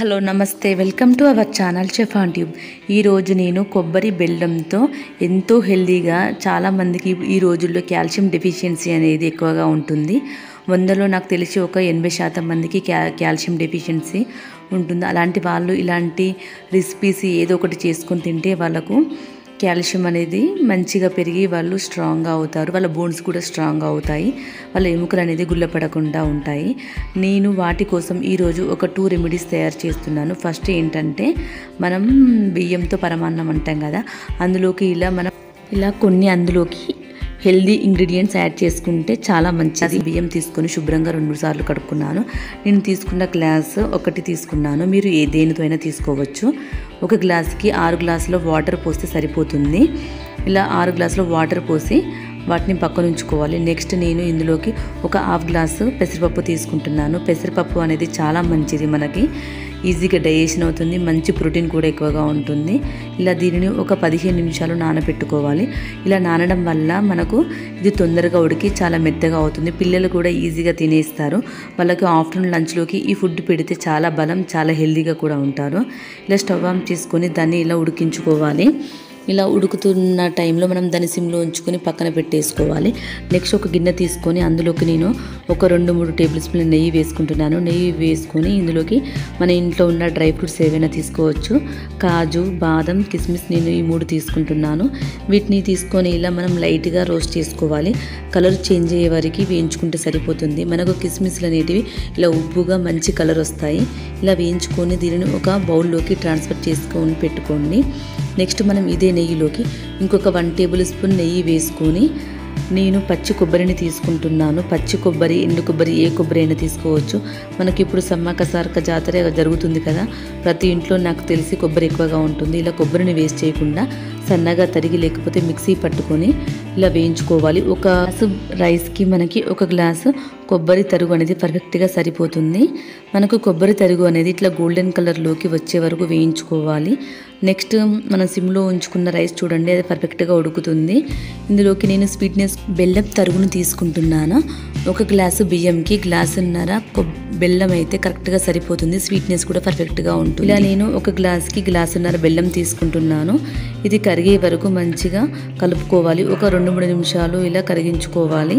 hello నమస్తే welcome to our channel chef on tube ఈరోజు నేను కొబ్బరి బెల్లంతో ఎంతో హెల్దీగా చాలామందికి ఈ రోజుల్లో కాల్షియం డెఫిషియన్సీ అనేది ఎక్కువగా ఉంటుంది వందలో నాకు తెలిసి ఒక ఎనభై శాతం మందికి క్యా కాల్షియం డెఫిషియన్సీ ఉంటుంది అలాంటి వాళ్ళు ఇలాంటి రెసిపీస్ ఏదో ఒకటి చేసుకొని తింటే వాళ్ళకు కాల్షియం అనేది మంచిగా పెరిగి వాళ్ళు స్ట్రాంగ్గా అవుతారు వాళ్ళ బోన్స్ కూడా స్ట్రాంగ్గా అవుతాయి వాళ్ళ ఎముకలు అనేది గుల్లపడకుండా ఉంటాయి నేను వాటి కోసం ఈరోజు ఒక టూ రెమెడీస్ తయారు చేస్తున్నాను ఫస్ట్ ఏంటంటే మనం బియ్యంతో పరమాన్నం అంటాం కదా అందులోకి ఇలా మనం ఇలా కొన్ని అందులోకి హెల్దీ ఇంగ్రీడియంట్స్ యాడ్ చేసుకుంటే చాలా మంచిది బియ్యం తీసుకొని శుభ్రంగా రెండు సార్లు కడుక్కున్నాను నేను తీసుకున్న గ్లాస్ ఒకటి తీసుకున్నాను మీరు ఏ దేనితో అయినా తీసుకోవచ్చు ఒక గ్లాస్కి ఆరు గ్లాసుల వాటర్ పోస్తే సరిపోతుంది ఇలా ఆరు గ్లాసుల వాటర్ పోసి వాటిని పక్కన ఉంచుకోవాలి నెక్స్ట్ నేను ఇందులోకి ఒక హాఫ్ గ్లాసు పెసరపప్పు తీసుకుంటున్నాను పెసరపప్పు అనేది చాలా మంచిది మనకి ఈజీగా డైజెషన్ అవుతుంది మంచి ప్రోటీన్ కూడా ఎక్కువగా ఉంటుంది ఇలా దీనిని ఒక పదిహేను నిమిషాలు నానబెట్టుకోవాలి ఇలా నానడం వల్ల మనకు ఇది తొందరగా ఉడికి చాలా మెత్తగా అవుతుంది పిల్లలు కూడా ఈజీగా తినేస్తారు వాళ్ళకి ఆఫ్టర్నూన్ లంచ్లోకి ఈ ఫుడ్ పెడితే చాలా బలం చాలా హెల్తీగా కూడా ఉంటారు ఇలా స్టవ్ ఆన్ చేసుకొని దాన్ని ఇలా ఉడికించుకోవాలి ఇలా ఉడుకుతున్న టైంలో మనం దాన్ని సిమ్లో ఉంచుకొని పక్కన పెట్టేసుకోవాలి నెక్స్ట్ ఒక గిన్నె తీసుకొని అందులోకి నేను ఒక రెండు మూడు టేబుల్ స్పూన్ల నెయ్యి వేసుకుంటున్నాను నెయ్యి వేసుకొని ఇందులోకి మన ఇంట్లో ఉన్న డ్రై ఫ్రూట్స్ ఏవైనా తీసుకోవచ్చు కాజు బాదం కిస్మిస్ నేను ఈ మూడు తీసుకుంటున్నాను వీటిని తీసుకొని ఇలా మనం లైట్గా రోస్ట్ చేసుకోవాలి కలర్ చేంజ్ అయ్యే వరకు వేయించుకుంటే సరిపోతుంది మనకు కిస్మిస్లు అనేటివి ఇలా ఉప్పుగా మంచి కలర్ వస్తాయి ఇలా వేయించుకొని దీనిని ఒక బౌల్లోకి ట్రాన్స్ఫర్ చేసుకొని పెట్టుకోండి నెక్స్ట్ మనం ఇదే నెయ్యిలోకి ఇంకొక వన్ టేబుల్ స్పూన్ నెయ్యి వేసుకొని నేను పచ్చి కొబ్బరిని తీసుకుంటున్నాను పచ్చి కొబ్బరి ఎండు కొబ్బరి ఏ కొబ్బరి అయినా తీసుకోవచ్చు మనకి ఇప్పుడు సమ్మక్క సారక జాతర జరుగుతుంది కదా ప్రతి ఇంట్లో నాకు తెలిసి కొబ్బరి ఎక్కువగా ఉంటుంది ఇలా కొబ్బరిని వేస్ట్ చేయకుండా సన్నగా తరిగి లేకపోతే మిక్సీ పట్టుకొని ఇలా వేయించుకోవాలి ఒక గ్లాసు రైస్కి మనకి ఒక గ్లాసు కొబ్బరి తరుగు అనేది పర్ఫెక్ట్గా సరిపోతుంది మనకు కొబ్బరి తరుగు అనేది ఇట్లా గోల్డెన్ కలర్లోకి వచ్చే వరకు వేయించుకోవాలి నెక్స్ట్ మనం సిమ్లో ఉంచుకున్న రైస్ చూడండి అది పర్ఫెక్ట్గా ఉడుకుతుంది ఇందులోకి నేను స్వీట్నెస్ బెల్లం తరుగును తీసుకుంటున్నాను ఒక గ్లాసు బియ్యంకి గ్లాసున్నర బెల్లం అయితే కరెక్ట్గా సరిపోతుంది స్వీట్నెస్ కూడా పర్ఫెక్ట్గా ఉంటుంది ఇలా నేను ఒక గ్లాస్కి గ్లాసున్నర బెల్లం తీసుకుంటున్నాను ఇది కరిగే వరకు మంచిగా కలుపుకోవాలి ఒక రెండు మూడు నిమిషాలు ఇలా కరిగించుకోవాలి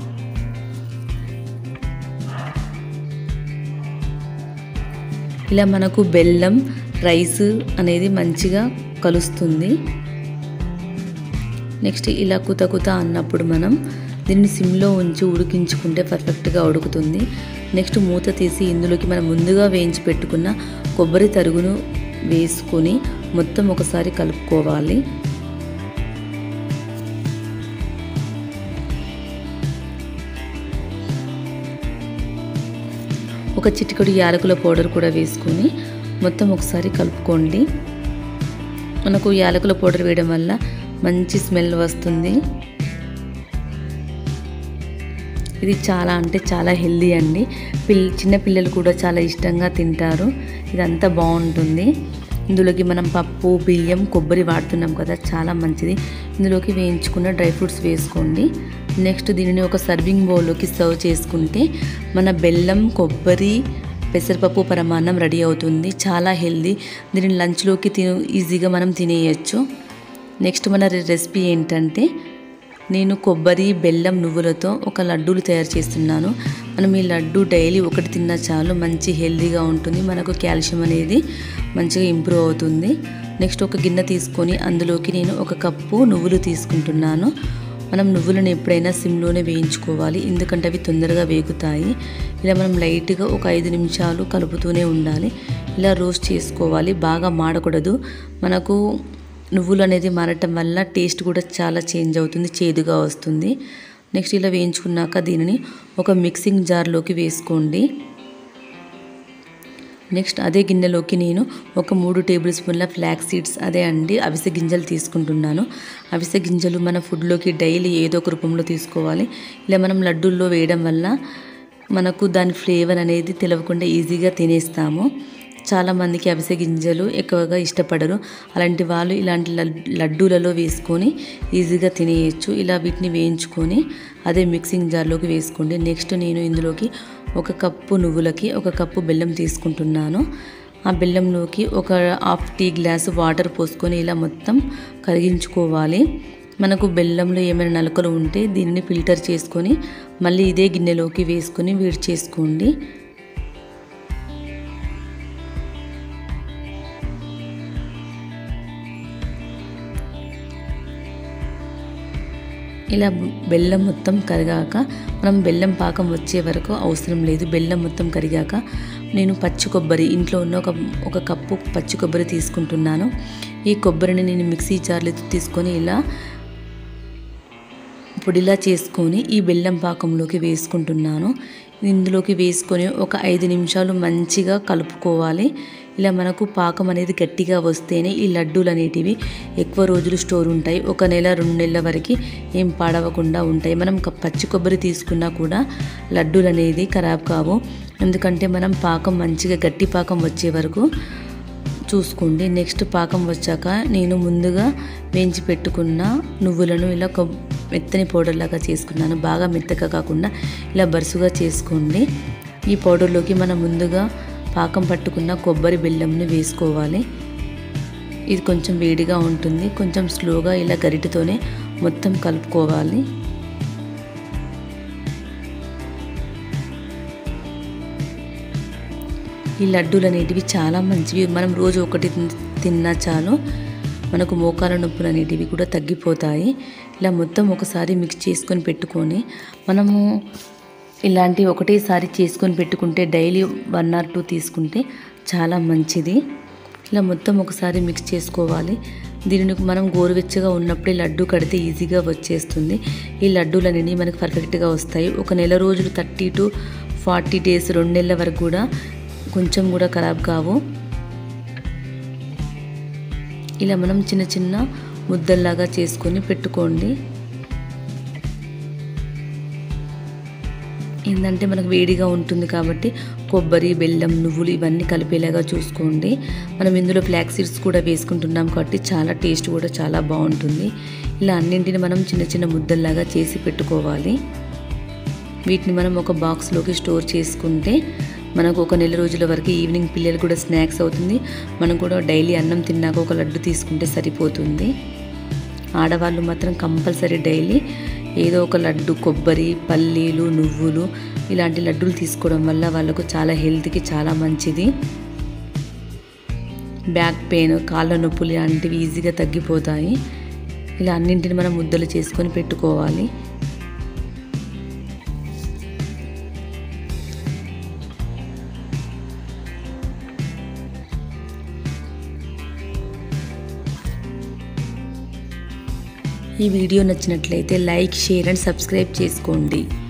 ఇలా మనకు బెల్లం రైస్ అనేది మంచిగా కలుస్తుంది నెక్స్ట్ ఇలా కుత కుత అన్నప్పుడు మనం దీన్ని సిమ్లో ఉంచి ఉడికించుకుంటే పర్ఫెక్ట్గా ఉడుకుతుంది నెక్స్ట్ మూత తీసి ఇందులోకి మనం ముందుగా వేయించి పెట్టుకున్న కొబ్బరి తరుగును వేసుకొని మొత్తం ఒకసారి కలుపుకోవాలి ఒక చిటికడు యాలకుల పౌడర్ కూడా వేసుకొని మొత్తం ఒకసారి కలుపుకోండి మనకు యాలకుల పౌడర్ వేయడం వల్ల మంచి స్మెల్ వస్తుంది ఇది చాలా అంటే చాలా హెల్దీ అండి పిల్ చిన్నపిల్లలు కూడా చాలా ఇష్టంగా తింటారు ఇదంతా బాగుంటుంది ఇందులోకి మనం పప్పు బియ్యం కొబ్బరి వాడుతున్నాం కదా చాలా మంచిది ఇందులోకి వేయించుకున్న డ్రై ఫ్రూట్స్ వేసుకోండి నెక్స్ట్ దీనిని ఒక సర్వింగ్ బౌల్లోకి సర్వ్ చేసుకుంటే మన బెల్లం కొబ్బరి పెసరపప్పు పరమాన్నం రెడీ అవుతుంది చాలా హెల్దీ దీనిని లంచ్లోకి తిన ఈజీగా మనం తినేయచ్చు నెక్స్ట్ మన రెసిపీ ఏంటంటే నేను కొబ్బరి బెల్లం నువ్వులతో ఒక లడ్డూలు తయారు చేస్తున్నాను మనం ఈ లడ్డు డైలీ ఒకటి తిన్నా చాలు మంచి హెల్దీగా ఉంటుంది మనకు కాల్షియం అనేది మంచిగా ఇంప్రూవ్ అవుతుంది నెక్స్ట్ ఒక గిన్నె తీసుకొని అందులోకి నేను ఒక కప్పు నువ్వులు తీసుకుంటున్నాను మనం నువ్వులను ఎప్పుడైనా సిమ్లోనే వేయించుకోవాలి ఎందుకంటే అవి తొందరగా వేగుతాయి ఇలా మనం లైట్గా ఒక ఐదు నిమిషాలు కలుపుతూనే ఉండాలి ఇలా రోస్ట్ చేసుకోవాలి బాగా మాడకూడదు మనకు నువ్వులు అనేది మారటం వల్ల టేస్ట్ కూడా చాలా చేంజ్ అవుతుంది చేదుగా వస్తుంది నెక్స్ట్ ఇలా వేయించుకున్నాక దీనిని ఒక మిక్సింగ్ జార్లోకి వేసుకోండి నెక్స్ట్ అదే గిన్నెలోకి నేను ఒక మూడు టేబుల్ స్పూన్ల ఫ్లాక్ సీడ్స్ అదే అండి అవిసె గింజలు తీసుకుంటున్నాను అవిసె గింజలు మన ఫుడ్లోకి డైలీ ఏదో ఒక రూపంలో తీసుకోవాలి ఇలా మనం లడ్డూల్లో వేయడం వల్ల మనకు దాని ఫ్లేవర్ అనేది తెలవకుండా ఈజీగా తినేస్తాము చాలామందికి అవిసె గింజలు ఎక్కువగా ఇష్టపడరు అలాంటి వాళ్ళు ఇలాంటి లడ్డూలలో వేసుకొని ఈజీగా తినేయచ్చు ఇలా వీటిని వేయించుకొని అదే మిక్సింగ్ జార్లోకి వేసుకోండి నెక్స్ట్ నేను ఇందులోకి ఒక కప్పు నువ్వులకి ఒక కప్పు బెల్లం తీసుకుంటున్నాను ఆ బెల్లంలోకి ఒక హాఫ్ టీ గ్లాస్ వాటర్ పోసుకొని ఇలా మొత్తం కరిగించుకోవాలి మనకు బెల్లంలో ఏమైనా నలకలు ఉంటే దీనిని ఫిల్టర్ చేసుకొని మళ్ళీ ఇదే గిన్నెలోకి వేసుకొని వేడి చేసుకోండి ఇలా బెల్లం మొత్తం కరిగాక మనం బెల్లం పాకం వచ్చే వరకు అవసరం లేదు బెల్లం మొత్తం కరిగాక నేను పచ్చి కొబ్బరి ఇంట్లో ఉన్న ఒక ఒక కప్పు పచ్చి కొబ్బరి తీసుకుంటున్నాను ఈ కొబ్బరిని నేను మిక్సీ జార్లో తీసుకొని ఇలా పొడిలా చేసుకొని ఈ బెల్లం పాకంలోకి వేసుకుంటున్నాను ఇందులోకి వేసుకొని ఒక ఐదు నిమిషాలు మంచిగా కలుపుకోవాలి ఇలా మనకు పాకం అనేది గట్టిగా వస్తేనే ఈ లడ్డూలు అనేటివి ఎక్కువ రోజులు స్టోర్ ఉంటాయి ఒక నెల రెండు నెలల వరకు ఏం పాడవకుండా ఉంటాయి మనం పచ్చి కొబ్బరి తీసుకున్నా కూడా లడ్డూలు అనేది ఖరాబ్ కావు ఎందుకంటే మనం పాకం మంచిగా గట్టి పాకం వచ్చే వరకు చూసుకోండి నెక్స్ట్ పాకం వచ్చాక నేను ముందుగా వేయించి పెట్టుకున్న నువ్వులను ఇలా ఒక మెత్తని పౌడర్ లాగా చేసుకున్నాను బాగా మెత్తగా కాకుండా ఇలా బరుసుగా చేసుకోండి ఈ పౌడర్లోకి మనం ముందుగా పాకం పట్టుకున్న కొబ్బరి బెల్లంని వేసుకోవాలి ఇది కొంచెం వేడిగా ఉంటుంది కొంచెం స్లోగా ఇలా గరిటతోనే మొత్తం కలుపుకోవాలి ఈ లడ్డూలు అనేటివి చాలా మంచివి మనం రోజు ఒకటి తిన్నా చాలు మనకు మోకాల నొప్పులు అనేటివి కూడా తగ్గిపోతాయి ఇలా మొత్తం ఒకసారి మిక్స్ చేసుకొని పెట్టుకొని మనము ఇలాంటి ఒకటేసారి చేసుకొని పెట్టుకుంటే డైలీ వన్ ఆర్ టూ తీసుకుంటే చాలా మంచిది ఇలా మొత్తం ఒకసారి మిక్స్ చేసుకోవాలి దీనిని మనం గోరువెచ్చగా ఉన్నప్పుడే లడ్డు కడితే ఈజీగా వచ్చేస్తుంది ఈ లడ్డూలు అనేవి మనకు పర్ఫెక్ట్గా వస్తాయి ఒక నెల రోజులు థర్టీ టు ఫార్టీ డేస్ రెండు నెలల వరకు కూడా కొంచెం కూడా ఖరాబ్ కావు ఇలా మనం చిన్న చిన్న ముద్దల్లాగా చేసుకొని పెట్టుకోండి ఏంటంటే మనకు వేడిగా ఉంటుంది కాబట్టి కొబ్బరి బెల్లం నువ్వులు ఇవన్నీ కలిపేలాగా చూసుకోండి మనం ఇందులో ఫ్లాక్ సీడ్స్ కూడా వేసుకుంటున్నాం కాబట్టి చాలా టేస్ట్ కూడా చాలా బాగుంటుంది ఇలా అన్నింటిని మనం చిన్న చిన్న ముద్దల్లాగా చేసి పెట్టుకోవాలి వీటిని మనం ఒక బాక్స్లోకి స్టోర్ చేసుకుంటే మనకు ఒక నెల రోజుల వరకు ఈవినింగ్ పిల్లలు కూడా స్నాక్స్ అవుతుంది మనం కూడా డైలీ అన్నం తిన్నాక ఒక లడ్డు తీసుకుంటే సరిపోతుంది ఆడవాళ్ళు మాత్రం కంపల్సరీ డైలీ ఏదో ఒక లడ్డు కొబ్బరి పల్లీలు నువ్వులు ఇలాంటి లడ్డూలు తీసుకోవడం వల్ల వాళ్ళకు చాలా హెల్త్కి చాలా మంచిది బ్యాక్ పెయిన్ కాళ్ళ నొప్పులు ఇలాంటివి ఈజీగా తగ్గిపోతాయి ఇలా అన్నింటిని మనం ముద్దలు చేసుకొని పెట్టుకోవాలి ఈ వీడియో నచ్చినట్లయితే లైక్ షేర్ అండ్ సబ్స్క్రైబ్ చేసుకోండి